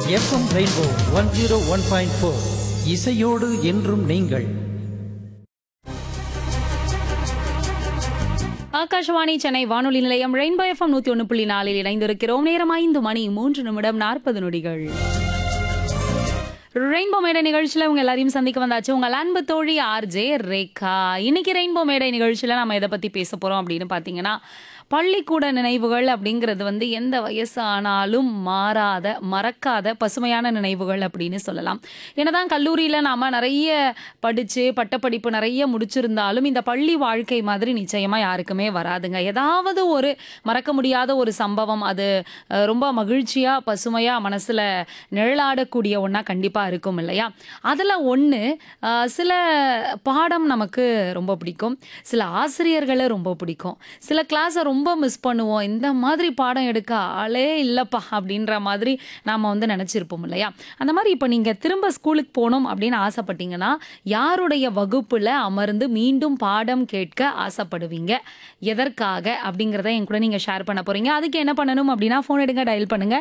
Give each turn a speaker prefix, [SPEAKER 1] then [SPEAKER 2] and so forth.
[SPEAKER 1] FM rainbow one zero one point four இசையோடு என்றும் நீங்கள்
[SPEAKER 2] ஆகாஷவாணி சென்னை வானொலி நிலையம் ரெயின்போ எஃப்எம் நூத்தி ஒன்று புள்ளி நாலில் இணைந்திருக்கிறோம் நேரம் ஐந்து மணி மூன்று நிமிடம் நாற்பது நொடிகள் ரெயின்போ மேடை நிகழ்ச்சியில் உங்க எல்லாரையும் சந்திக்க வந்தாச்சு உங்கள் அன்பு தோழி ஆர்ஜே ரேகா இன்னைக்கு ரெயின்போ மேடை நிகழ்ச்சியில் நம்ம எதை பற்றி பேச போகிறோம் அப்படின்னு பார்த்தீங்கன்னா பள்ளிக்கூட நினைவுகள் அப்படிங்கிறது வந்து எந்த வயசு ஆனாலும் மாறாத மறக்காத பசுமையான நினைவுகள் அப்படின்னு சொல்லலாம் என்னதான் கல்லூரியில் நாம் நிறைய படித்து பட்டப்படிப்பு நிறைய முடிச்சிருந்தாலும் இந்த பள்ளி வாழ்க்கை மாதிரி நிச்சயமாக யாருக்குமே வராதுங்க ஏதாவது ஒரு மறக்க முடியாத ஒரு சம்பவம் அது அஹ், ரொம்ப மகிழ்ச்சியாக பசுமையாக மனசில் நிழலாடக்கூடிய ஒன்றா கண்டிப்பாக இருக்கும் இல்லையா அதில் ஒன்று சில பாடம் நமக்கு ரொம்ப பிடிக்கும் சில ஆசிரியர்களை ரொம்ப பிடிக்கும் சில கிளாஸை ரொம்ப மிஸ் பண்ணுவோம் இந்த மாதிரி பாடம் எடுக்க ஆளே இல்லைப்பா அப்படின்ற மாதிரி நாம் வந்து நினச்சிருப்போம் இல்லையா அந்த மாதிரி இப்போ நீங்கள் திரும்ப ஸ்கூலுக்கு போகணும் அப்படின்னு ஆசைப்பட்டீங்கன்னா யாருடைய வகுப்பில் அமர்ந்து மீண்டும் பாடம் கேட்க ஆசைப்படுவீங்க எதற்காக அப்படிங்கிறத என் கூட நீங்கள் ஷேர் பண்ண போகிறீங்க அதுக்கு என்ன பண்ணணும் அப்படின்னா ஃபோன் எடுங்க டயல் பண்ணுங்க